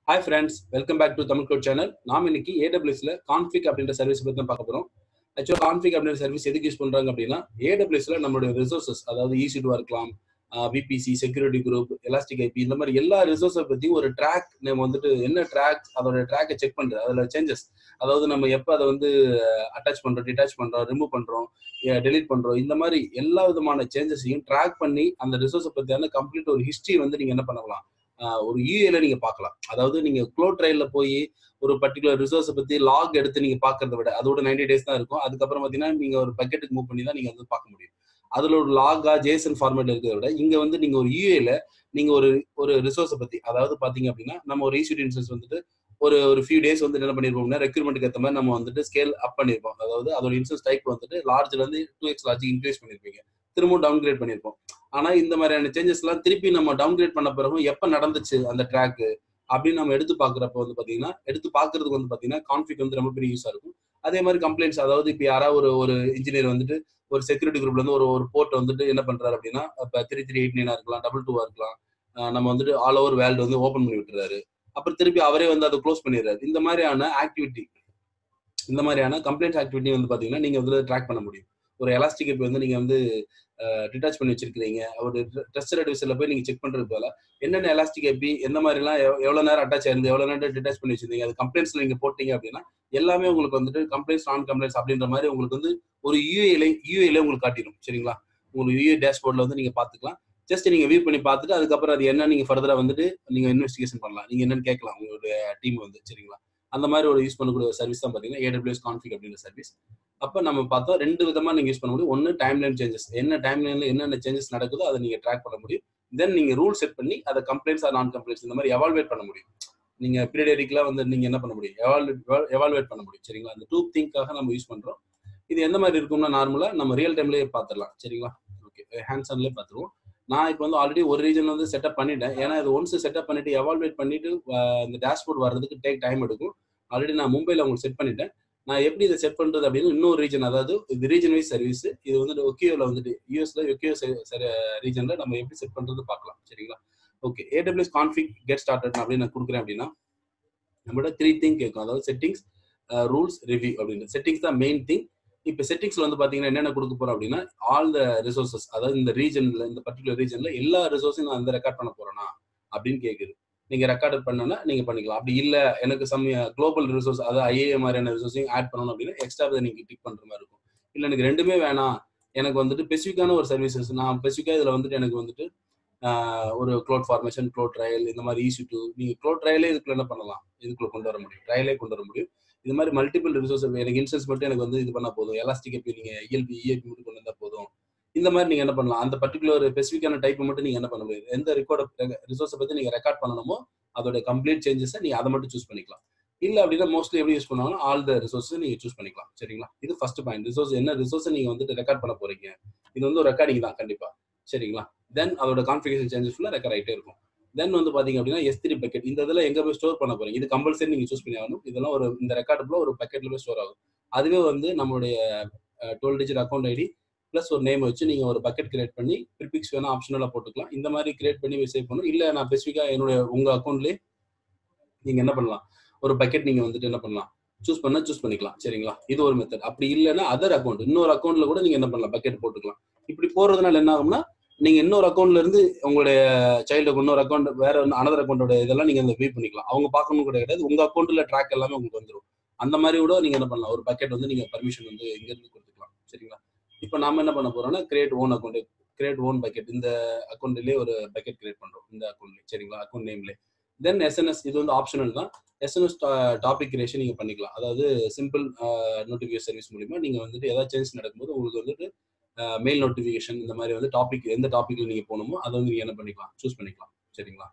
hi friends welcome back to Tamil code channel நாம் இன்னைக்கு ஏடபிள்யூஸ்ல config அப்படின்ற சர்வீஸ் பத்தி தான் பார்க்க போறோம் ஆக்சுவலா கான்ஃபிக் அப்படின்ற சர்வீஸ் எதுக்கு யூஸ் பண்றாங்க அப்படின்னா ஏடபிள்யூஸ்ல நம்மளுடைய ரிசோர்சஸ் அதாவது ஈசி டூ இருக்கலாம் VPC security group elastic IP இந்த மாதிரி எல்லா ரிசோர்ஸை பத்தி ஒரு ட்ராக் நம்ம வந்துட்டு என்ன ட்ராக் அதோட ட்ராக்கை செக் பண்றது அதுல சேஞ்சஸ் அதாவது நம்ம எப்போ அதை வந்து அட்டாச் பண்றோம் டிட்டாச் பண்றோம் ரிமூவ் பண்றோம் டெலிட் பண்றோம் இந்த மாதிரி எல்லா விதமான சேஞ்சஸையும் ட்ராக் பண்ணி அந்த ரிசோர்ஸை பத்தியான கம்ப்ளீட் ஒரு ஹிஸ்டரி வந்து நீங்க என்ன பண்ணலாம் ஒரு யூஏல நீங்க பார்க்கலாம் அதாவது நீங்க க்ளோ ட்ரையல்ல போய் ஒரு பர்டிகுலர் ரிசோர்ஸை பத்தி லாக் எடுத்து நீங்க பாக்குறத விட அதோட நைன்டி டேஸ் தான் இருக்கும் அதுக்கப்புறம் பாத்தீங்கன்னா நீங்க ஒரு பக்கெட்டுக்கு மூவ் பண்ணி தான் நீங்க வந்து பார்க்க முடியும் அதுல ஒரு லாகா ஜேசன் ஃபார்மேட் இருக்கிறத விட இங்க வந்து நீங்க ஒரு யூஏல நீங்க ஒரு ஒரு ரிசோர்ஸை பத்தி அதாவது பாத்தீங்க அப்படின்னா நம்ம ஒரு ஈஸ்யூட் இன்சூரன்ஸ் வந்துட்டு ஒரு ஒரு ஃபியூ டேஸ் வந்து என்ன பண்ணிருப்போம்னா ரெக்ரூட்மெண்ட்டுக்கு ஏற்ற மாதிரி நம்ம வந்துட்டு ஸ்கேல் அப் பண்ணிருப்போம் அதாவது அதோட இன்சூரன்ஸ் டைப் வந்துட்டு லார்ஜ்ல இருந்து டூ எக்ஸ் லார்ஜ் இன்க்ரீஸ் பண்ணிருப்பீங்க திரும்பவும் டவுன் கிரேட் பண்ணிருப்போம் ஆனா இந்த மாதிரியான சேஞ்சஸ் எல்லாம் திருப்பி நம்ம டவுன் கிரேட் பண்ண பிறகும் எப்ப நடந்துச்சு அந்த ட்ராக் அப்படின்னு நம்ம எடுத்து பாக்குறப்ப வந்து பாத்தீங்கன்னா எடுத்து பாக்குறதுக்கு வந்து பாத்தீங்கன்னா கான்ஃபிக் வந்து ரொம்ப பெரிய யூஸா இருக்கும் அதே மாதிரி கம்ப்ளைண்ட்ஸ் அதாவது இப்ப யாராவது ஒரு ஒரு இன்ஜினியர் வந்துட்டு ஒரு செக்யூரிட்டி குரூப்ல இருந்து ஒரு ஒரு போர்ட் வந்துட்டு என்ன பண்றாரு அப்படின்னா இப்ப த்ரீ த்ரீ எயிட் நைனா இருக்கலாம் டபுள் டூவா இருக்கலாம் நம்ம வந்துட்டு ஆல் ஓவர் வேர்ல்டு வந்து ஓப்பன் பண்ணி விட்டுறாரு அப்புறம் திருப்பி அவரே வந்து அதை க்ளோஸ் பண்ணிடுறாரு இந்த மாதிரியான ஆக்டிவிட்டி இந்த மாதிரியான கம்ப்ளைண்ட்ஸ் ஆக்டிவிட்டி வந்து பாத்தீங்கன்னா நீங்க வந்து ட்ராக் பண்ண முடியும் ஒரு எலாஸ்டிக் இப்போ வந்து நீங்க வந்து டிட்டாச் பண்ணி வச்சிருக்கீங்க ஒரு டெஸ்டர் அட்வைஸில் போய் நீங்க செக் பண்றது போல என்னென்ன எலாஸ்டிக் ஐபி எந்த மாதிரிலாம் எவ்வளவு நேரம் அட்டாச் ஆயிருந்து எவ்வளவு நேரம் டிட்டாச் பண்ணி வச்சிருந்தீங்க அது கம்ப்ளைண்ட்ஸ்ல நீங்க போட்டீங்க அப்படின்னா எல்லாமே உங்களுக்கு வந்துட்டு கம்ப்ளைண்ட்ஸ் நான் கம்ப்ளைண்ட்ஸ் அப்படின்ற மாதிரி உங்களுக்கு வந்து ஒரு யூஏல யூஏல உங்களுக்கு காட்டிடும் சரிங்களா உங்களுக்கு யூஏ டேஷ்போர்ட்ல வந்து நீங்க பாத்துக்கலாம் ஜஸ்ட் நீங்க வியூ பண்ணி பார்த்துட்டு அதுக்கப்புறம் அது என்ன நீங்க ஃபர்தரா வந்துட்டு நீங்க இன்வெஸ்டிகேஷன் பண்ணலாம் நீங்க என்னன்னு கேட்கலாம் உங்களுடைய டீம் வந்து சரிங்களா அந்த மாதிரி ஒரு யூஸ் பண்ணக்கூடிய சர்வீஸ் தான் பாத்தீங்கன்னா ஏடபிள்யூஎஸ் கான்ஃபிக் அப்படின்ற சர்வீஸ் அப்போ நம்ம பார்த்தோம் ரெண்டு விதமா நீங்க யூஸ் பண்ண முடியும் ஒன்னு டைம் லைன் சேஞ்சஸ் என்ன டைம் லைன்ல என்னென்ன சேஞ்சஸ் நடக்குதோ அதை நீங்க ட்ராக் பண்ண முடியும் தென் நீங்க ரூல் செட் பண்ணி அதை கம்ப்ளைண்ட்ஸ் நான் கம்ப்ளைண்ட்ஸ் இந்த மாதிரி எவால்வேட் பண்ண முடியும் நீங்க பீரியடிக்கெல்லாம் வந்து நீங்க என்ன பண்ண முடியும் எவால்வேட் எவால்வேட் பண்ண முடியும் சரிங்களா அந்த டூ திங்காக நம்ம யூஸ் பண்றோம் இது எந்த மாதிரி இருக்கும்னா நார்மலா நம்ம ரியல் டைம்லயே பார்த்துடலாம் சரிங்களா ஓகே ஹேண்ட்ஸ் ஆன்லேயே பார்த்துருவோம் நான் இப்போ வந்து ஆல்ரெடி ஒரு ரீஜன் வந்து செட்டப் பண்ணிட்டேன் ஏன்னா இது ஒன்ஸ் செட்டப் பண்ணிட்டு எவால்வேட் பண்ணிட்டு இந்த டேஷ்போர்ட் வர்றதுக்கு டேக் டைம் எடுக்கும் ஆல்ரெடி நான் மும்பையில் உங்களுக்கு செட் பண்ணிட்டேன் நான் எப்படி இதை செட் பண்றது அப்படின்னு இன்னொரு ரீஜன் அதாவது இது ரீஜன் வைஸ் சர்வீஸ் இது வந்து ஒக்கியோல வந்துட்டு யூஎஸ்ல ஒக்கியோ ரீஜன்ல நம்ம எப்படி செட் பண்றது பார்க்கலாம் சரிங்களா okay AWS config get started அப்படின்னு நான் கொடுக்குறேன் அப்படின்னா நம்மளோட த்ரீ திங் கேட்கும் அதாவது செட்டிங்ஸ் ரூல்ஸ் ரிவ்யூ அப்படின்னு செட்டிங்ஸ் தான் மெயின் திங் இப்போ செட்டிங்ஸ்ல வந்து பாத்தீங்கன்னா என்னென்ன கொடுக்க போறோம் அப்படின்னா ஆல் த ரிசோர்சஸ் அதாவது இந்த ரீஜன்ல இந்த பர்டிகுலர் ரீஜன்ல எல்லா ரிசோர்ஸையும் நான் வந்து ரெக்கார்ட் பண்ண போறேனா அப்படின்னு கேக்குது நீங்க ரெக்கார்ட் பண்ணனா நீங்க பண்ணிக்கலாம் அப்படி இல்ல எனக்கு சம் குளோபல் ரிசோர்ஸ் அதாவது ஐஏ மாதிரியான ரிசோர்ஸையும் ஆட் பண்ணணும் அப்படின்னா எக்ஸ்ட்ரா இதை நீங்க டிக் பண்ற மாதிரி இருக்கும் இல்ல எனக்கு ரெண்டுமே வேணாம் எனக்கு வந்துட்டு ஸ்பெசிஃபிக்கான ஒரு சர்வீசஸ் நான் ஸ்பெசிஃபிக்கா இதுல வந்துட்டு எனக்கு வந்துட்டு ஒரு க்ளோட் ஃபார்மேஷன் க்ளோட் ட்ரையல் இந்த மாதிரி ஈஸி டூ நீங்க க்ளோட் ட்ரையலே இதுக்குள்ள என்ன பண்ணலாம் இதுக்குள்ள கொண்டு வர முடியும் ட்ரையலே கொண்டு வர முடியும் இது மாதிரி மல்டிபிள் ரிசோர்ஸ் எனக்கு இன்சூரன்ஸ் மட்டும் எனக்கு வந்து இது பண்ணா போதும் எலாஸ்டிக் எப்படி நீங்க இஎல்பி இஏபி மட்டும் கொண்டு வந்தா போதும் இந்த மாதிரி நீங்க என்ன பண்ணலாம் அந்த பர்டிகுலர் ஸ்பெசிஃபிக்கான டைப் மட்டும் நீங்க என்ன பண்ண முடியும் எந்த ரெக்கார்ட் ரிசோர்ஸை பத்தி நீங்க ரெக்கார்ட் பண்ணணுமோ அதோட கம்ப்ளீட் சேஞ்சஸை நீங்க அதை மட்டும் சூஸ் பண்ணிக்கலாம் இல்ல அப்படின்னா மோஸ்ட்லி எப்படி யூஸ் பண்ணுவாங்கன்னா ஆல் த ரிசோர்ஸ் நீங்க சூஸ் பண்ணிக்கலாம் சரிங்களா இது ஃபர்ஸ்ட் பாயிண்ட் ரிசோர்ஸ் என்ன ரிசோர்ஸ் நீங்க வந்துட்டு ரெக்கார்ட் பண்ண போறீங்க இது வந்து ஒரு ரெக்கார்டிங் தான் கண்டிப்பா சரிங்களா தென் அதோட கான்ஃபிகேஷன் சேஞ்சஸ் ஃபுல்லா ரெக்கார்ட் ஆகிட்டே இருக்கும் தென் வந்து பாத்தீங்க அப்படின்னா எஸ் த்ரீ பக்கெட் இந்த இதில் எங்க போய் ஸ்டோர் பண்ண போறீங்க இது கம்பல்சரி நீங்க சூஸ் பண்ணி ஆகணும் இதெல்லாம் ஒரு இந்த ரெக்கார்டுக்குள்ள ஒரு பக்கெட்ல போய் ஸ்டோர் ஆகும் அதுவே வந்து நம்மளுடைய twelve digit account ID plus ஒரு நேம் வச்சு நீங்க ஒரு பக்கெட் கிரியேட் பண்ணி ப்ரிபிக்ஸ் வேணா ஆப்ஷனலா போட்டுக்கலாம் இந்த மாதிரி கிரியேட் பண்ணி சேவ் பண்ணணும் இல்ல நான் ஸ்பெசிஃபிக்கா என்னுடைய உங்க அக்கௌண்ட்லேயே நீங்க என்ன பண்ணலாம் ஒரு பக்கெட் நீங்க வந்துட்டு என்ன பண்ணலாம் சூஸ் பண்ண சூஸ் பண்ணிக்கலாம் சரிங்களா இது ஒரு மெத்தட் அப்படி இல்லைன்னா அதர் அக்கௌண்ட் இன்னொரு அக்கௌண்ட்ல கூட நீங்க என்ன பண்ணலாம் பக்கெட் போட்டுக்கலாம் இப்படி போறதுனால என்ன ஆகும்னா நீங்க இன்னொரு அக்கௌண்ட்ல இருந்து உங்களுடைய சைல்டுக்கு இன்னொரு அக்கௌண்ட் வேற அனதர் அக்கௌண்டோட இதெல்லாம் நீங்க அந்த வியூ பண்ணிக்கலாம் அவங்க பார்க்கணும் கூட கிடையாது உங்க அக்கௌண்ட்ல ட்ராக் எல்லாமே உங்களுக்கு வந்துடும் அந்த மாதிரி கூட நீங்க என்ன பண்ணலாம் ஒரு பக்கெட் வந்து நீங்க பர்மிஷன் வந்து இங்க இருந்து கொடுத்துக்கலாம் சரிங்களா இப்போ நாம என்ன பண்ண போறோம்னா create own account create own bucket இந்த அக்கௌண்ட்லயே ஒரு பக்கெட் கிரியேட் பண்றோம் இந்த அக்கௌண்ட்ல சரிங்களா அக்கௌண்ட் நேம்ல தென் எஸ்என்எஸ் இது வந்து ஆப்ஷனல் தான் எஸ்என்எஸ் டாபிக் கிரியேஷன் நீங்க பண்ணிக்கலாம் அதாவது சிம்பிள் நோட்டிஃபிகேஷன் சர்வீஸ் மூலியமா நீங்க வந்துட்டு ஏதாவது சேஞ்ச் நடக்கும்போது உங்களுக்கு வந்துட்டு மெயில் நோட்டிஃபிகேஷன் இந்த மாதிரி வந்து டாபிக் எந்த டாபிக்ல நீங்க போகணுமோ அதை வந்து நீங்க என்ன பண்ணிக்கலாம் சூஸ் பண்ணிக்கலாம் சரிங்களா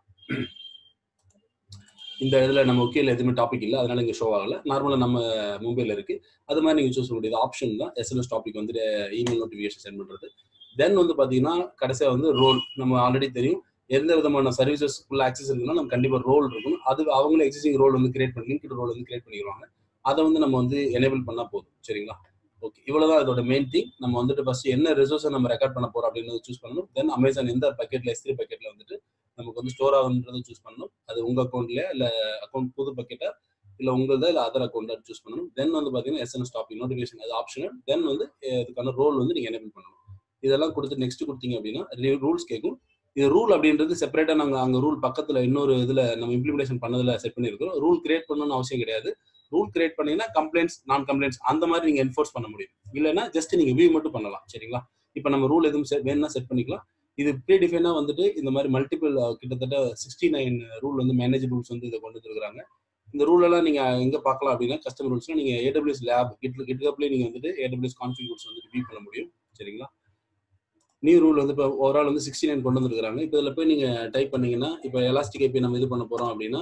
இந்த இதுல நம்ம ஒகேல எதுவுமே டாபிக் இல்லை அதனால இங்க ஷோ ஆகல நார்மலா நம்ம மும்பைல இருக்கு அது மாதிரி நீங்க சூஸ் பண்ண முடியாது ஆப்ஷன் தான் எஸ்என்எஸ் டாபிக் வந்துட்டு இமெயில் நோட்டிஃபிகேஷன் சென்ட் பண்றது தென் வந்து பாத்தீங்கன்னா கடைசியா வந்து ரோல் நம்ம ஆல்ரெடி தெரியும் எந்த விதமான சர்வீசஸ் ஃபுல் ஆக்சஸ் இருக்குன்னா நம்ம கண்டிப்பா ரோல் இருக்கும் அது அவங்களே எக்ஸிஸ்டிங் ரோல் வந்து கிரியேட் பண்ணி லிங்க் ரோல் வந்து கிரியேட் பண்ணிடுவாங்க அதை வந்து நம்ம வந்து எனேபிள் பண்ணா போதும் சரிங்களா ஓகே இவ்வளவுதான் இதோட மெயின் திங் நம்ம வந்துட்டு ஃபர்ஸ்ட் என்ன ரிசோர்ஸை நம்ம ரெக்கார்ட் பண்ண போறோம் அப்படின்னு சூஸ் பண்ணணும் தென் அமேசான் எந்த பக்கெட்ல எஸ்திரி பக்கெட்ல வந்துட்டு நமக்கு வந்து ஸ்டோர் ஆகுன்றது சூஸ் பண்ணணும் அது உங்க அக்கௌண்ட்ல இல்ல அக்கௌண்ட் புது பக்கெட்டா இல்ல உங்களது இல்ல அதர் அக்கௌண்ட் சூஸ் பண்ணணும் தென் வந்து பாத்தீங்கன்னா எஸ்என்எஸ் ஸ்டாப்பிங் நோட்டிஃபிகேஷன் அது ஆப்ஷனல் தென் வந்து அஹ், இதுக்கான ரோல் வந்து நீங்க எனேபிள் பண்ணணும் இதெல்லாம் கொடுத்து நெக்ஸ்ட் கொடுத்தீங்க அப்படின்னா ரூல்ஸ் கேட்கும் இது ரூல் அப்படின்றது செப்பரேட்டா நாங்க அங்க ரூல் பக்கத்துல இன்னொரு இதுல நம்ம இம்ப்ளிமெண்டேஷன் பண்ணதுல செட் பண்ணிருக்கோம் ரூல் கிரியேட் பண்ணணும்னு அவசியம் கிடையாது ரூல் கிரியேட் பண்ணீங்கன்னா கம்ப்ளைண்ட்ஸ் நான் கம்ப்ளைண்ட்ஸ் அந்த மாதிரி நீங்க என்ஃபோர்ஸ் பண்ண முடியும் இல்லைன்னா ஜஸ்ட் நீங்க வியூ மட்டும் பண்ணலாம் சரிங்களா இப்போ நம்ம ரூல் எதுவும் set- வேணும்னா செட் பண்ணிக்கலாம் இது ப்ரீ டிஃபைனா வந்துட்டு இந்த மாதிரி மல்டிபிள் கிட்டத்தட்ட சிக்ஸ்டி நைன் ரூல் வந்து மேனேஜ் ரூல்ஸ் வந்து இதை கொண்டு வந்துருக்காங்க இந்த ரூல் எல்லாம் நீங்க எங்க பார்க்கலாம் அப்படின்னா கஸ்டமர் ரூல்ஸ்ல நீங்க ஏடபிள்யூஎஸ் லேப் கிட் கிட்ஹப்லேயே நீங்க வந்துட்டு ஏடபிள்யூஎஸ் கான்ஃபிக் ரூல்ஸ் வந்து வியூ பண்ண முடியும் சரிங்களா நியூ ரூல் வந்து இப்போ ஓவரால் வந்து சிக்ஸ்டி நைன் கொண்டு வந்துருக்காங்க இப்போ இதில் போய் நீங்க டைப் பண்ணீங்கன்னா இப்போ எலாஸ்டிக் ஏபி நம்ம இது பண்ண போறோம் அப்படின்னா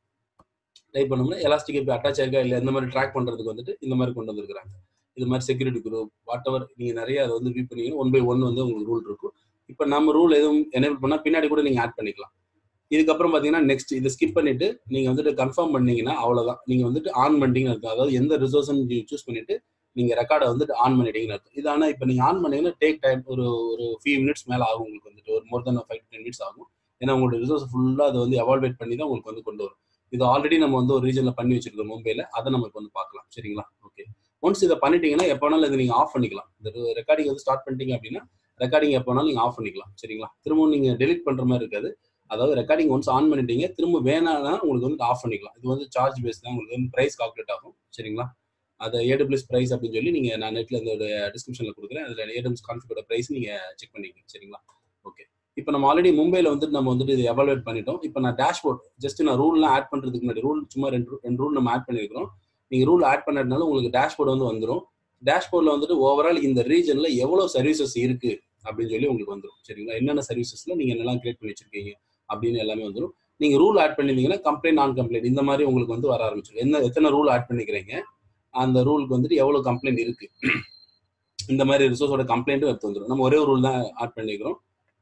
டைப் பண்ணோம்னா எலாஸ்டிக் ஏபி அட்டாச் ஆயிருக்கா இல்லை இந்த மாதிரி ட்ராக் பண்றதுக்கு வந்துட்டு இந்த மாதிரி கொண்டு வந்திருக்காங்க இது மாதிரி செக்யூரிட்டி குரூப் வாட் எவர் நீங்க நிறைய அதை வந்து வியூ பண்ணீங்கன்னா ஒன் பை ஒன் வந்து உங்களுக்கு ரூல் இருக்கும் இப்போ நம்ம ரூல் எதுவும் எனேபிள் பண்ணா பின்னாடி கூட நீங்க ஆட் பண்ணிக்கலாம் இதுக்கப்புறம் பாத்தீங்கன்னா நெக்ஸ்ட் இதை ஸ்கிப் பண்ணிட்டு நீங்க வந்துட்டு கன்ஃபார்ம் பண்ணீங்கன்னா அவ்வளவுதான் நீங்க வந்துட்டு ஆன் பண்ணிட்டீங்கன்னு அர்த்தம் அதாவது எந்த ரிசோர்ஸ் சூஸ் பண்ணிட்டு நீங்க ரெக்கார்டை வந்துட்டு ஆன் பண்ணிட்டீங்கன்னு அர்த்தம் இது ஆனா இப்போ நீங்க ஆன் பண்ணீங்கன்னா டேக் டைம் ஒரு ஒரு ஃபியூ மினிட்ஸ் மேல ஆகும் உங்களுக்கு வந்துட்டு ஒரு more than five ten minutes ஆகும் ஏன்னா உங்களோட ரிசோர்ஸ் ஃபுல்லா அதை வந்து எவால்வேட் பண்ணி தான் உங்களுக்கு வந்து கொண்டு வரும் இது ஆல்ரெடி நம்ம வந்து ஒரு ரீஜன்ல பண்ணி வச்சிருக்கோம் மும்பைல அதை நம்ம இப்போ வந்து பார்க்கலாம் சரிங்களா ஓகே ஒன்ஸ் இதை பண்ணிட்டீங்கன்னா எப்போ வேணாலும் இதை நீங்க ஆஃப் பண்ணிக்கலாம் இந்த ரெக்கார்டிங் வந்து ஸ்டார்ட் பண்ணிட்டீங்க அப்படின்னா ரெக்கார்டிங் எப்போ வேணாலும் நீங்க ஆஃப் பண்ணிக்கலாம் சரிங்களா திரும்பவும் நீங்க டெலிட் பண்ற மாதிரி இருக்காது அதாவது ரெக்கார்டிங் ஒன்ஸ் ஆன் பண்ணிட்டீங்க திரும்ப வேணாம்னா உங்களுக்கு வந்து ஆஃப் பண்ணிக்கலாம் இது வந்து சார்ஜ் பேஸ் தான் உங்களுக்கு வந்து பிரைஸ் கால்குலேட் ஆகும் சரிங்களா அது ஏடபிள்யூஎஸ் பிரைஸ் அப்படின்னு சொல்லி நீங்க நான் நெட்ல இந்த டிஸ்கிரிப்ஷன்ல கொடுக்குறேன் அதுல ஏடபிள்யூஎஸ் கான்ஃபிகோட பிரைஸ் நீங்க செக் பண்ணிக்கங்க சரிங்களா ஓகே இப்போ நம்ம ஆல்ரெடி மும்பைல வந்துட்டு நம்ம வந்துட்டு இதை எவாலுவேட் பண்ணிட்டோம் இப்போ நான் டேஷ்போர்ட் ஜஸ்ட் நான் ரூல்லாம் ஆட் பண்றதுக்கு முன்னாடி ரூல் சும்மா ரெண்டு ரெண்டு ரூல் நம்ம ஆட் பண்ணிருக்கிறோம் நீங்க ரூல் ஆட் பண்ணதுனால உங்களுக்கு டேஷ்போர்ட் வந்து வந்துடும் டேஷ்போர்ட்ல வந்துட்டு ஓவரால் இந்த ரீஜன்ல எவ்வளவு சர்வீசஸ் இருக்கு அப்படின்னு சொல்லி உங்களுக்கு வந்துடும் சரிங்களா என்னென்ன சர்வீசஸ்ல நீங்க என்னெல்லாம் கிரியேட் பண்ணி வச்சிருக்கீங்க அப்படின்னு எல்லாமே வந்துடும் நீங்க ரூல் ஆட் பண்ணிருந்தீங்கன்னா கம்ப்ளைண்ட் நான் கம்ப்ளைண்ட் இந்த மாதிரி உங்களுக்கு வந்து வர ஆரம்பிச்சிடும் என்ன எத்தனை ரூல் ஆட் பண்ணிக்கிறீங்க அந்த ரூலுக்கு வந்துட்டு எவ்வளவு கம்ப்ளைண்ட் இருக்கு இந்த மாதிரி ரிசோர்ஸோட கம்ப்ளைண்ட்டும் எடுத்து வந்துடும் நம்ம ஒரே ஒரு ரூல் தான் ஆட் பண்ணிக்கிறோம்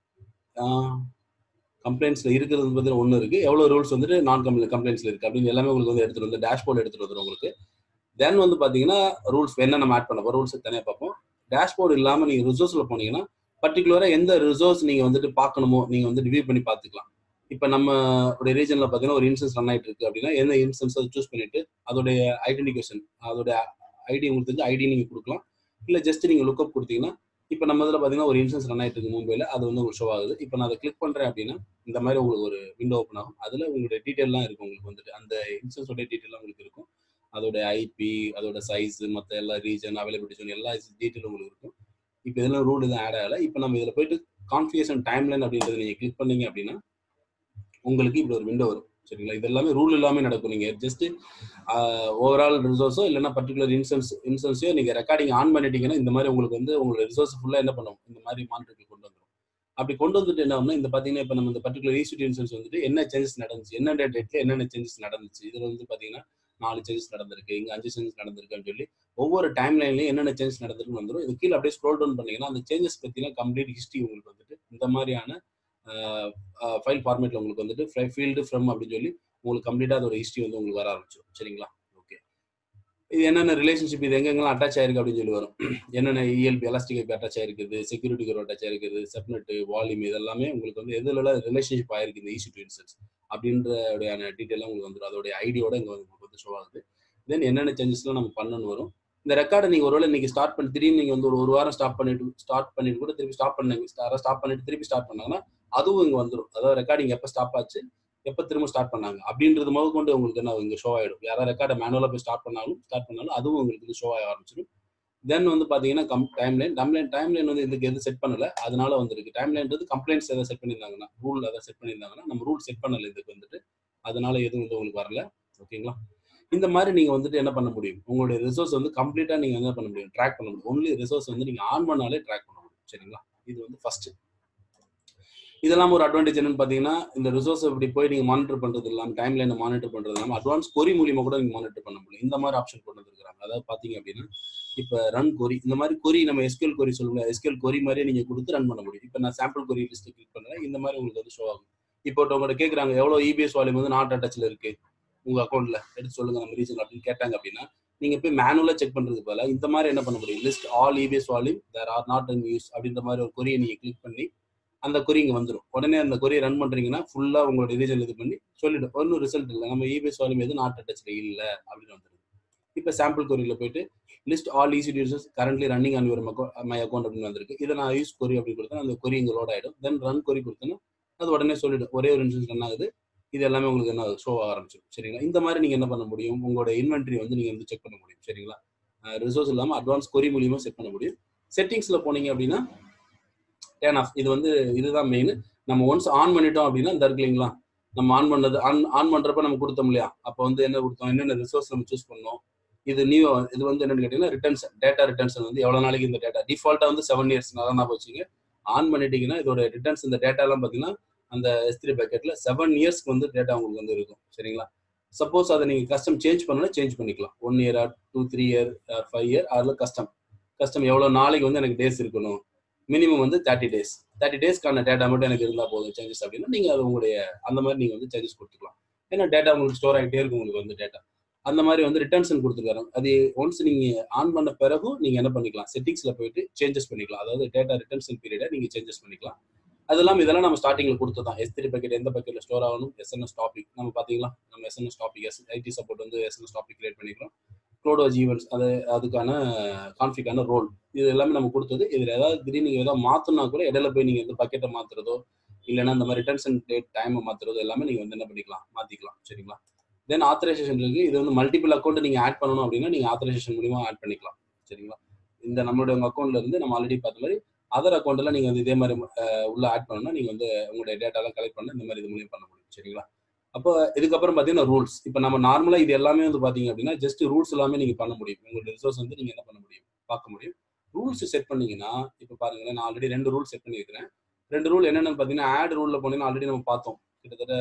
கம்ப்ளைண்ட்ஸ்ல இருக்கிறது பார்த்தீங்கன்னா ஒன்று இருக்கு எவ்வளவு ரூல்ஸ் வந்துட்டு நான் கம்ப்ளைண்ட் கம்ப்ளைண்ட்ஸ்ல இருக்கு அப்படின்னு எல்லாமே உங்களுக்கு வந்து எடுத்துட்டு வந்து டேஷ்போர்ட் எடுத்துட்டு வந்துடும் உங்களுக்கு தென் வந்து பாத்தீங்கன்னா ரூல்ஸ் என்ன நம்ம ஆட் பண்ண போறோம் ரூல்ஸ் தனியாக பார்ப்போம் டேஷ்போர்ட் இல்லாம நீங்க ரிசோர்ஸ்ல போனீங்கன்னா பர்டிகுலரா எந்த ரிசோர்ஸ் நீங்க வந்துட்டு பார்க்கணுமோ நீங்க வந்து ரிவ்யூ பண்ணி பார்த்துக்கலாம் இப்போ நம்ம உடைய ரீஜன்ல பாத்தீங்கன்னா ஒரு இன்சூரன்ஸ் ரன் ஆயிட்டு இருக்கு அப்படின்னா எந்த இன்சூரன்ஸ் சூஸ் பண்ணிட்டு அதோடைய ஐடென்டிகேஷன் அதோட ஐடி உங்களுக்கு தெரிஞ்சு ஐடி நீங்க கொடுக்கலாம் இல்ல ஜஸ்ட் நீங்க லுக்அப் கொடுத்தீங்கன்னா இப்போ நம்ம இதில் பார்த்தீங்கன்னா ஒரு இன்சூரன்ஸ் ரன் ஆயிட்டு இருக்கு மும்பையில் அது வந்து உங்களுக்கு ஷோ ஆகுது இப்போ நான் அதை கிளிக் பண்றேன் அப்படின்னா இந்த மாதிரி உங்களுக்கு ஒரு விண்டோ ஓப்பன் ஆகும் அதுல உங்களுடைய டீட்டெயிலாம் இருக்கும் உங்களுக்கு வந்துட்டு அந்த இன்சூரன்ஸோட டீட்டெயிலாம் உங்களுக்கு இருக்கும் அதோட ஐபி அதோட சைஸ் மற்ற எல்லா ரீஜன் அவைலபிலிட்டி ஜோன் எல்லா டீட்டெயிலும் உங்களுக்கு இருக்கும் இப்போ இதெல்லாம் ரூல் எதுவும் ஆட் ஆகல இப்போ நம்ம இதில் போயிட்டு கான்ஃபிகேஷன் டைம்லைன் அப்படின்றத நீங்க கிளிக் பண்ணீங்க அப்படின்னா உங்களுக்கு இப்படி ஒரு விண்டோ வரும் சரிங்களா இது எல்லாமே ரூல் இல்லாம நடக்கும் நீங்க ஜஸ்ட் ஓவரால் ரிசோர்ஸோ இல்லைன்னா பர்டிகுலர் இன்சூரன்ஸ் இன்சூரன்ஸையோ நீங்க ரெக்கார்டிங் ஆன் பண்ணிட்டீங்கன்னா இந்த மாதிரி உங்களுக்கு வந்து உங்களோட ரிசோர்ஸ் ஃபுல்லா என்ன பண்ணும் இந்த மாதிரி மானிட்டருக்கு கொண்டு வந்துடும் அப்படி கொண்டு வந்துட்டு என்ன ஆகும்னா இந்த பாத்தீங்கன்னா இப்போ நம்ம இந்த பர்டிகுலர் இன்ஸ்டியூட் இன்சூரன்ஸ் வந்துட்டு என்ன சேஞ்சஸ் நடந்துச்சு என்னென்ன டேட்ல என்னென்ன சேஞ்சஸ் நடந்துச்சு இதுல வந்து பாத்தீங்கன்னா நாலு சேஞ்சஸ் நடந்திருக்கு இங்க அஞ்சு சேஞ்சஸ் நடந்திருக்குன்னு சொல்லி ஒவ்வொரு டைம் லைன்லயும் என்னென்ன சேஞ்சஸ் நடந்திருக்குன்னு வந்துடும் இது கீழே அப்படியே ஸ்க்ரோல் டவுன் பண்ணீங்கன்னா அந்த சேஞ்சஸ் பத்தினா கம்ப்ளீட் ஹிஸ்ட்ரி உங்களுக்கு வந்துட்டு இந்த மாதிரியான ஃபைல் ஃபார்மேட்ல உங்களுக்கு வந்துட்டு ஃபீல்டு ஃப்ரம் அப்படின்னு சொல்லி உங்களுக்கு கம்ப்ளீட்டா அதோட ஹிஸ்ட்ரி வந்து உங்களுக்கு வர ஆரம்பிச்சிடும் சரிங்களா ஓகே இது என்னென்ன ரிலேஷன்ஷிப் இது எங்கெங்கெல்லாம் அட்டாச் ஆயிருக்கு அப்படின்னு சொல்லி வரும் என்னென்ன இஎல்பி எலாஸ்டிக் ஐபி அட்டாச் ஆயிருக்குது செக்யூரிட்டி கோர் அட்டாச் ஆயிருக்குது சப்நெட் வால்யூம் இதெல்லாமே உங்களுக்கு வந்து எதுல ரிலேஷன்ஷிப் ஆயிருக்கு இந்த ஈசி டு இன்சென்ஸ் அப்படின்ற டீட்டெயிலாம் உங்களுக்கு வந்துடும் அதோட ஐடியோட இங்க வந்து உங்களுக்கு வந்து ஷோ ஆகுது தென் என்னென்ன சேஞ்சஸ்லாம் நம்ம பண்ணணும் வரும் இந்த ரெக்கார்டை நீங்க ஒருவேளை இன்னைக்கு ஸ்டார்ட் பண்ணி திடீர்னு நீங்க வந்து ஒரு ஒரு வாரம் ஸ்டாப் பண்ணிட்டு ஸ்டார்ட் பண்ணிட்டு கூட திருப்பி ஸ்டாப் பண்ணாங்க ஸ்டாப் பண்ணிட்டு திருப்பி ஸ்டார்ட் பண்ணாங்கன்னா அதுவும் இங்க வந்துடும் அதாவது ரெக்கார்டிங் எப்போ ஸ்டாப் ஆச்சு எப்போ திரும்ப ஸ்டார்ட் பண்ணாங்க அப்படின்றது முதல் கொண்டு உங்களுக்கு என்ன இங்க ஷோ ஆயிடும் யாராவது ரெக்கார்டை மேனுவலாக போய் ஸ்டார்ட் பண்ணாலும் ஸ்டார்ட் பண்ணாலும் அதுவும் உங்களுக்கு ஷோ ஆக ஆரம்பிச்சிடும் தென் வந்து பாத்தீங்கன்னா come timeline timeline timeline வந்து இதுக்கு எது செட் பண்ணல அதனால வந்துருக்கு டைம் லைன்றது கம்ப்ளைண்ட்ஸ் எதாவது செட் பண்ணியிருந்தாங்கன்னா ரூல் எதாவது செட் பண்ணியிருந்தாங்கன்னா நம்ம ரூல் செட் பண்ணல இதுக்கு வந்துட்டு அதனால எதுவும் வந்து உங்களுக்கு வரல ஓகேங்களா இந்த மாதிரி நீங்க வந்துட்டு என்ன பண்ண முடியும் உங்களுடைய ரிசோர்ஸ் வந்து கம்ப்ளீட்டா நீங்க என்ன பண்ண முடியும் ட்ராக் பண்ண முடியும் ஒன்லி ரிசோர்ஸ் வந்து நீங்க ஆன் பண்ணாலே ட்ராக் பண்ண முடியும் சரிங்களா இது வந்து ஃபர்ஸ்ட் இதெல்லாம் ஒரு அட்வான்டேஜ் என்னன்னு பாத்தீங்கன்னா இந்த ரிசோர்ஸ் இப்படி போய் நீங்க மானிட்டர் பண்றது இல்லாம டைம் லைன் மானிட்டர் பண்றது இல்லாம அட்வான்ஸ் கொரி மூலியமா கூட நீங்க மானிட்டர் பண்ண முடியும் இந்த மாதிரி ஆப்ஷன் கொண்டு வந்திருக்காங்க அதாவது பாத்தீங்க அப்படின்னா இப்ப ரன் கொரி இந்த மாதிரி கொரி நம்ம எஸ்கியூஎல் கொரி சொல்லுவோம் எஸ்கியூஎல் கொரி மாதிரியே நீங்க கொடுத்து ரன் பண்ண முடியும் இப்ப நான் சாம்பிள் கொரி லிஸ்ட் கிளிக் பண்றேன் இந்த மாதிரி உங்களுக்கு வந்து ஷோ ஆகும் இப்போ உங்கள்ட்ட கேக்குறாங்க எவ்வளவு இபிஎஸ் வால்யூம் வந்து நாட் அட்டாச்ல இருக்கு உங்க அக்கௌண்ட்ல எடுத்து சொல்லுங்க நம்ம ரீசன் அப்படின்னு கேட்டாங்க அப்படின்னா நீங்க போய் மேனுவலா செக் பண்றது போல இந்த மாதிரி என்ன பண்ண முடியும் list all EBS volume there are not in use அப்படின்ற மாதிரி ஒரு கொரியை நீங்க கிளிக் பண்ணி அந்த கொரி இங்கே வந்துடும் உடனே அந்த கொரியை ரன் பண்ணுறீங்கன்னா ஃபுல்லாக உங்களோட ரீஜன் இது பண்ணி சொல்லிடும் ஒன்றும் ரிசல்ட் இல்லை நம்ம இபிஎஸ் வால்யூம் எதுவும் நாட் அட்டச்சில் இல்லை அப்படின்னு வந்துடுது இப்போ சாம்பிள் கொரியில் போயிட்டு list all easy users currently running on your my அக்கௌண்ட் அப்படின்னு வந்திருக்கு இதை நான் யூஸ் கொரி அப்படி கொடுத்தா அந்த கொரி இங்கே லோட் ஆகிடும் தென் ரன் கொரி கொடுத்தோன்னா அது உடனே சொல்லிடும் ஒரே ஒரு இன்சூரன்ஸ் ரன் ஆகுது இது எல்லாமே உங்களுக்கு என்ன ஷோ ஆரம்பிச்சிடும் சரிங்களா இந்த மாதிரி நீங்கள் என்ன பண்ண முடியும் உங்களோட இன்வென்ட்ரி வந்து நீங்கள் வந்து செக் பண்ண முடியும் சரிங்களா ரிசோர்ஸ் இல்லாமல் அட்வான்ஸ் கொரி மூலியமாக செட் பண்ண முடியும் செட்டிங்ஸில் போனீங்க அப்படின்னா டேன் ஆஃப் இது வந்து இதுதான் மெயின் நம்ம ஒன்ஸ் ஆன் பண்ணிட்டோம் அப்படின்னா இந்த இருக்கு இல்லைங்களா நம்ம ஆன் பண்ணது ஆன் ஆன் பண்ணுறப்ப நம்ம கொடுத்தோம் இல்லையா அப்போ வந்து என்ன கொடுத்தோம் என்னென்ன ரிசோர்ஸ் நம்ம சூஸ் பண்ணோம் இது நியூ இது வந்து என்னன்னு கேட்டீங்கன்னா ரிட்டர்ன்ஸ் டேட்டா ரிட்டர்ன்ஸ் வந்து எவ்வளோ நாளைக்கு இந்த டேட்டா டிஃபால்ட்டாக வந்து செவன் இயர்ஸ் நல்லா நான் வச்சுங்க ஆன் பண்ணிட்டீங்கன்னா இதோட ரிட்டர்ன்ஸ் இந்த டேட்டாலாம் பார்த்தீங்கன்னா அந்த எஸ்திரி பேக்கெட்டில் செவன் இயர்ஸ்க்கு வந்து டேட்டா உங்களுக்கு வந்து இருக்கும் சரிங்களா சப்போஸ் அதை நீங்கள் கஸ்டம் சேஞ்ச் பண்ணணும்னா சேஞ்ச் பண்ணிக்கலாம் one year two three year five year அதில் கஸ்டம் கஸ்டம் எவ்வளோ நாளைக்கு வந்து எனக்கு டேஸ் இருக்கணும் மினிமம் வந்து தேர்ட்டி டேஸ் தேர்ட்டி டேஸ்க்கான டேட்டா மட்டும் எனக்கு இருந்தால் போதும் சேஞ்சஸ் அப்படின்னா நீங்கள் அது உங்களுடைய அந்த மாதிரி நீங்கள் வந்து சேஞ்சஸ் கொடுத்துக்கலாம் ஏன்னா டேட்டா உங்களுக்கு ஸ்டோர் ஆகிட்டே இருக்கும் உங்களுக்கு வந்து டேட்டா அந்த மாதிரி வந்து ரிட்டர்ன்ஸ் கொடுத்துருக்காரு அது ஒன்ஸ் நீங்கள் ஆன் பண்ண பிறகும் நீங்கள் என்ன பண்ணிக்கலாம் செட்டிங்ஸில் போயிட்டு சேஞ்சஸ் பண்ணிக்கலாம் அதாவது டேட்டா ரிட்டர்ன்ஸ் பீரியடை நீங்கள் சேஞ்சஸ் பண்ணிக்கலாம் அது இல்லாமல் இதெல்லாம் நம்ம ஸ்டார்டிங்கில் கொடுத்து தான் எஸ் த்ரீ பக்கெட் எந்த பக்கெட்டில் ஸ்டோர் ஆகணும் எஸ்என்எஸ் டாபிக் நம்ம பார்த்தீங்களா நம்ம SNS topic S ID support வந்து எஸ்என்எஸ் டாபிக் கிரியேட் பண்ணிக்கிறோம் க்ளோடோஸ் ஈவெண்ட்ஸ் அது அதுக்கான கான்ஃபிகான ரோல் இது எல்லாமே நம்ம கொடுத்தது இதில் ஏதாவது திடீர்னு நீங்கள் ஏதாவது மாற்றினா கூட இடையில போய் நீங்கள் வந்து பக்கெட்டை மாற்றுறதோ இல்லைன்னா இந்த மாதிரி ரிட்டர்ன்ஸ் அண்ட் டேட் டைமை மாற்றுறதோ எல்லாமே நீங்கள் வந்து என்ன பண்ணிக்கலாம் மாற்றிக்கலாம் சரிங்களா தென் ஆத்தரைசேஷன் இருக்குது இது வந்து மல்டிபிள் அக்கௌண்ட் நீங்கள் ஆட் பண்ணணும் அப்படின்னா நீங்கள் ஆத்தரைசேஷன் மூலியமாக ஆட் பண்ணிக்கலாம் சரிங்களா இந்த நம்மளுடைய உங்கள் அக்கௌண்ட்ல இருந்து நம்ம ஆல்ரெடி பார்த்த மாதிரி அதர் அக்கௌண்ட்டில் நீங்கள் வந்து இதே மாதிரி உள்ள ஆட் பண்ணணும்னா நீங்கள் வந்து உங்களுடைய டேட்டாலாம் கலெக்ட் பண்ண இந்த மாதிரி இது மூலியம் பண்ண முடியும் சரிங்களா அப்போ இதுக்கப்புறம் பார்த்தீங்கன்னா ரூல்ஸ் இப்போ நம்ம நார்மலாக இது எல்லாமே வந்து பார்த்தீங்க அப்படின்னா ஜஸ்ட் ரூல்ஸ் எல்லாமே நீங்கள் பண்ண முடியும் உங்களுடைய ரிசோர்ஸ் வந்து நீங்கள் என்ன பண்ண முடியும் பார்க்க முடியும் ரூல்ஸ் செட் பண்ணீங்கன்னா இப்போ பாருங்களேன் நான் ஆல்ரெடி ரெண்டு ரூல் செட் பண்ணியிருக்கிறேன் ரெண்டு ரூல் என்னென்னு பார்த்தீங்கன்னா ஆட் ரூலில் போனீங்கன்னா ஆல்ரெடி நம்ம பார்த்தோம் கிட்டத்தட்ட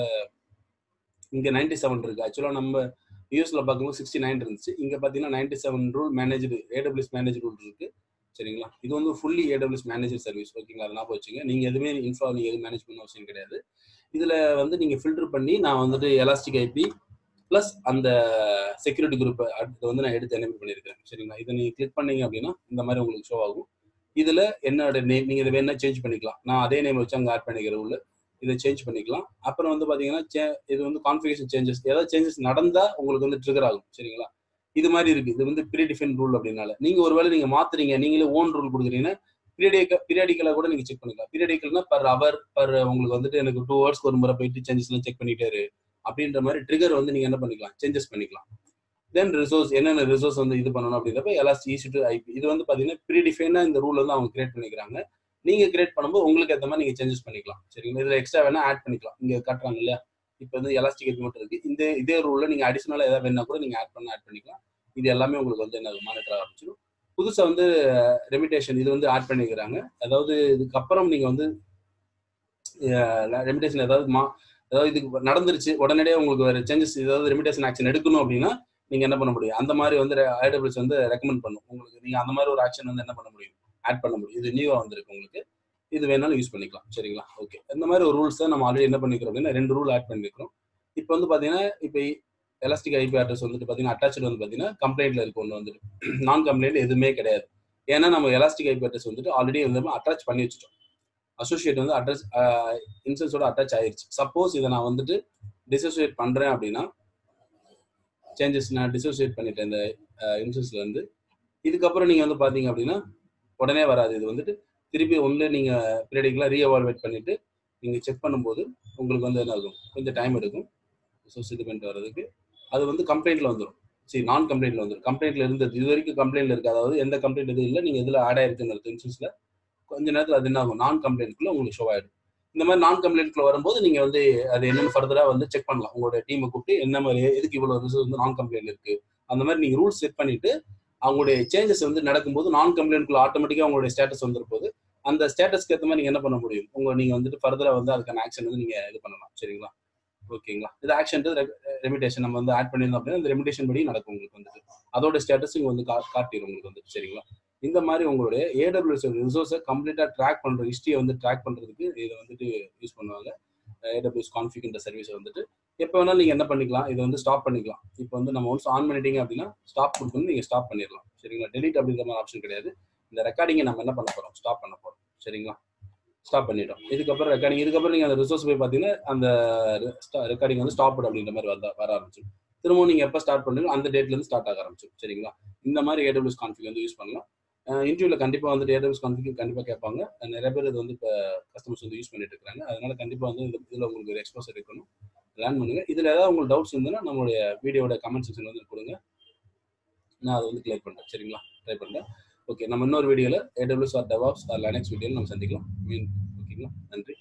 இங்கே நைன்டி செவன் இருக்குது ஆக்சுவலாக நம்ம யூஎஸ்ல பார்க்கும்போது சிக்ஸ்டி நைன் இருந்துச்சு இங்கே பார்த்தீங்கன்னா ninety seven rule manage AWS manage rule இருக்குது சரிங்களா இது வந்து ஃபுல்லி ஏடபிள்யூஎஸ் மேனேஜர் சர்வீஸ் ஓகேங்களா அதை ஞாபகம் வச்சுங்க நீங்கள் எதுவுமே இன்ஃபா நீங்கள் எதுவும் மேனேஜ் பண்ண அவசியம் கிடையாது இதில் வந்து நீங்கள் ஃபில்டர் பண்ணி நான் வந்துட்டு எலாஸ்டிக் ஐபி ப்ளஸ் அந்த செக்யூரிட்டி குரூப் அடுத்து வந்து நான் எடுத்து எனேபிள் பண்ணியிருக்கேன் சரிங்களா இதை நீங்கள் கிளிக் பண்ணீங்க அப்படின்னா இந்த மாதிரி உங்களுக்கு ஷோ ஆகும் இதில் என்னோட நேம் நீங்கள் இதை வேணா சேஞ்ச் பண்ணிக்கலாம் நான் அதே நேம் வச்சு அங்கே ஆட் பண்ணிக்கிற உள்ள இதை சேஞ்ச் பண்ணிக்கலாம் அப்புறம் வந்து பார்த்தீங்கன்னா இது வந்து கான்ஃபிகேஷன் சேஞ்சஸ் ஏதாவது சேஞ்சஸ் நடந்தால் உங்களுக்கு வந்து ட்ரிகர் ஆகும் சரிங்களா இது மாதிரி இருக்கு இது வந்து ப்ரீ டிஃபைன் ரூல் அப்படின்னால நீங்க ஒருவேளை நீங்க மாத்துறீங்க நீங்களே ஓன் ரூல் கொடுக்குறீங்கன்னா பீரியடிக்க பீரியடிக்கலா கூட நீங்க செக் பண்ணிக்கலாம் பீரியடிக்கல்னா பர் அவர் பர் உங்களுக்கு வந்துட்டு எனக்கு டூ ஹவர்ஸ்க்கு ஒரு முறை போயிட்டு சேஞ்சஸ் எல்லாம் செக் பண்ணிட்டே இரு அப்படின்ற மாதிரி ட்ரிகர் வந்து நீங்க என்ன பண்ணிக்கலாம் சேஞ்சஸ் பண்ணிக்கலாம் தென் ரிசோர்ஸ் என்னென்ன ரிசோர்ஸ் வந்து இது பண்ணணும் அப்படின்றப்ப எல்லாம் ஈஸி டு ஐபி இது வந்து பாத்தீங்கன்னா ப்ரீ டிஃபைனா இந்த ரூல் வந்து அவங்க கிரியேட் பண்ணிக்கிறாங்க நீங்க கிரியேட் பண்ணும்போது உங்களுக்கு ஏற்ற மாதிரி நீங்க சேஞ்சஸ் பண்ணிக்கலாம் சரிங்களா இதுல எக்ஸ்ட்ரா வேணா ஆட் பண்ணிக்கலாம் இங்க காட்டுறாங்க இல்லையா இப்போ வந்து எலாஸ்டிக் ஐபி மட்டும் இருக்கு இந்த இதே ரூல்ல நீங்க அடிஷனலா ஏதாவது வேணா கூட நீங்க ஆட் பண்ண ஆட் பண்ணிக்கலாம் இது எல்லாமே உங்களுக்கு வந்து என்ன மானிட்டர் ஆரம்பிச்சிடும் புதுசாக வந்து ரெமிடேஷன் இது வந்து ஆட் பண்ணிக்கிறாங்க அதாவது இதுக்கப்புறம் நீங்கள் வந்து ரெமிடேஷன் ஏதாவது மா ஏதாவது இது நடந்துருச்சு உடனடியே உங்களுக்கு வேறு சேஞ்சஸ் ஏதாவது ரெமிடேஷன் ஆக்ஷன் எடுக்கணும் அப்படின்னா நீங்கள் என்ன பண்ண முடியும் அந்த மாதிரி வந்து ஐடபிள்ஸ் வந்து ரெக்கமெண்ட் பண்ணும் உங்களுக்கு நீங்கள் அந்த மாதிரி ஒரு ஆக்ஷன் வந்து என்ன பண்ண முடியும் ஆட் பண்ண முடியும் இது நியூவாக வந்திருக்கு உங்களுக்கு இது வேணாலும் யூஸ் பண்ணிக்கலாம் சரிங்களா ஓகே இந்த மாதிரி ஒரு ரூல்ஸை நம்ம ஆல்ரெடி என்ன பண்ணிக்கிறோம் அப்படின்னா ரெண்டு ரூல் ஆட் பண்ணிக்கிறோம் இப்போ வந்து பார்த்தீங்கன்னா இப்போ எலாஸ்டிக் ஐபி அட்ரஸ் வந்துட்டு பார்த்தீங்கன்னா அட்டாச்சு வந்து பார்த்தீங்கன்னா கம்ப்ளைண்ட்ல இருக்கு ஒன்று வந்துட்டு நான் கம்ப்ளைண்ட் எதுவுமே கிடையாது ஏன்னா நம்ம எலாஸ்டிக் ஐபி அட்ரஸ் வந்துட்டு ஆல்ரெடி வந்து அட்டாச் பண்ணி வச்சுட்டோம் அசோசியேட் வந்து அட்ரஸ் இன்சூரன்ஸோட அட்டாச் ஆயிருச்சு சப்போஸ் இதை நான் வந்துட்டு டிசோசியேட் பண்றேன் அப்படின்னா சேஞ்சஸ் நான் டிசோசியேட் பண்ணிட்டேன் இந்த இன்சூரன்ஸ்ல இருந்து இதுக்கப்புறம் நீங்க வந்து பாத்தீங்க அப்படின்னா உடனே வராது இது வந்துட்டு திருப்பி ஒன்று நீங்க பீரியடிக்கலாக ரீஎவால்வேட் பண்ணிட்டு நீங்க செக் பண்ணும்போது உங்களுக்கு வந்து என்ன ஆகும் கொஞ்சம் டைம் எடுக்கும் ரிசோர்ஸ் இது பண்ணிட்டு வர்றதுக்கு அது வந்து கம்ப்ளைண்ட்ல வந்துடும் சரி நான் கம்ப்ளைண்ட்ல வந்துடும் கம்ப்ளைண்ட்ல இருந்தது இது வரைக்கும் கம்ப்ளைண்ட்ல இருக்கு அதாவது எந்த கம்ப்ளைண்ட் எதுவும் இல்லை நீங்க இதுல ஆட் ஆயிருக்குன்னு இன்சூரன்ஸ்ல கொஞ்ச நேரத்தில் அது என்ன ஆகும் நான் கம்ப்ளைண்ட்குள்ள உங்களுக்கு ஷோ ஆயிடும் இந்த மாதிரி நான் கம்ப்ளைண்ட்குள்ள வரும்போது நீங்க வந்து அது என்னென்னு ஃபர்தரா வந்து செக் பண்ணலாம் உங்களோட டீமை கூப்பிட்டு என்ன மாதிரி எதுக்கு இவ்வளவு ரிசோர்ஸ் வந்து நான் கம்ப்ளைண்ட் இருக்கு அந்த மாதிரி நீங்க ரூல்ஸ் செட் பண்ணிட்டு அவங்களுடைய சேஞ்சஸ் வந்து நடக்கும்போது நான் கம்ப்ளைண்ட்குள்ள ஆட்டோமேட்டிக்கா உங்களுடைய ஸ்டேட்டஸ் வந்துரு போது அந்த ஸ்டேட்டஸ்க்கு ஏற்ற மாதிரி நீங்க என்ன பண்ண முடியும் உங்க நீங்க வந்துட்டு ஃபர்தரா வந்து அதுக்கான ஆக்ஷன் வந்து நீங்க இது பண்ணலாம் சரிங்களா ஓகேங்களா இது ஆக்ஷன் ரெமிடேஷன் நம்ம வந்து ஆட் பண்ணியிருந்தோம் அப்படின்னா இந்த ரெமிடேஷன் படி நடக்கும் உங்களுக்கு வந்துட்டு அதோட ஸ்டேட்டஸ் இங்க வந்து காட்டிடும் உங்களுக்கு வந்து சரிங்களா இந்த மாதிரி உங்களுடைய ஏடபிள்யூஎஸ் ரிசோர்ஸை கம்ப்ளீட்டா ட்ராக் பண்ற ஹிஸ்டரியை வந்து ட்ராக் பண்றதுக்கு இதை வந்துட்டு யூஸ் பண்ணுவாங்க ஏடபிள்யூஎஸ் கான்ஃபிகின்ற சர்வீஸ் வந்துட்டு எப்போ வேணாலும் நீங்க என்ன பண்ணிக்கலாம் இதை வந்து ஸ்டாப் பண்ணிக்கலாம் இப்போ வந்து நம்ம ஒன்ஸ் ஆன் பண்ணிட்டீங்க அப்படின்னா ஸ்டாப் கொடுக்கணும் நீங்க ஸ்டாப் பண்ணிடலாம் சரிங்களா டெலிட் அப்படிங்கிற மாதிரி ஆப்ஷன் கிடையாது இந்த ரெக்கார்டிங்கை நம்ம என்ன பண்ண போறோம் ஸ்டாப் பண்ண போறோம் சரிங்களா ஸ்டாப் பண்ணிட்டோம் இதுக்கப்புறம் ரெக்கார்டிங் இதுக்கப்புறம் நீங்கள் அந்த ரிசோர்ஸ் போய் பார்த்தீங்கன்னா அந்த ரெக்கார்டிங் வந்து ஸ்டாப் அப்படின்ற மாதிரி வர வர ஆரம்பிச்சிடும் திரும்பவும் நீங்கள் எப்போ ஸ்டார்ட் பண்ணுறீங்களோ அந்த டேட்லேருந்து ஸ்டார்ட் ஆக ஆரம்பிச்சிடும் சரிங்களா இந்த மாதிரி ஏடபிள்யூஸ் கான்ஃபிக் வந்து யூஸ் பண்ணலாம் இன்டர்வியூவில் கண்டிப்பாக வந்துட்டு ஏடபிள்யூஸ் கான்ஃபிக் கண்டிப்பாக கேட்பாங்க நிறைய பேர் இது வந்து இப்போ கஸ்டமர்ஸ் வந்து யூஸ் பண்ணிட்டு இருக்காங்க அதனால கண்டிப்பாக வந்து இந்த இதில் உங்களுக்கு ஒரு எக்ஸ்போசர் இருக்கணும் லேர்ன் பண்ணுங்க இதில் ஏதாவது உங்களுக்கு டவுட்ஸ் இருந்ததுன்னா நம்மளுடைய வீடியோட கமெண்ட் செக்ஷன் வந்து கொடுங்க நான் அதை வந்து கிளியர் பண்ணுறேன் சரிங்களா ட்ரை பண்ணுறேன் ஓகே நம்ம இன்னொரு வீடியோவில் AWS or DevOps or Linux வீடியோவில் நம்ம சந்திக்கலாம் மீன் ஓகேங்களா நன்றி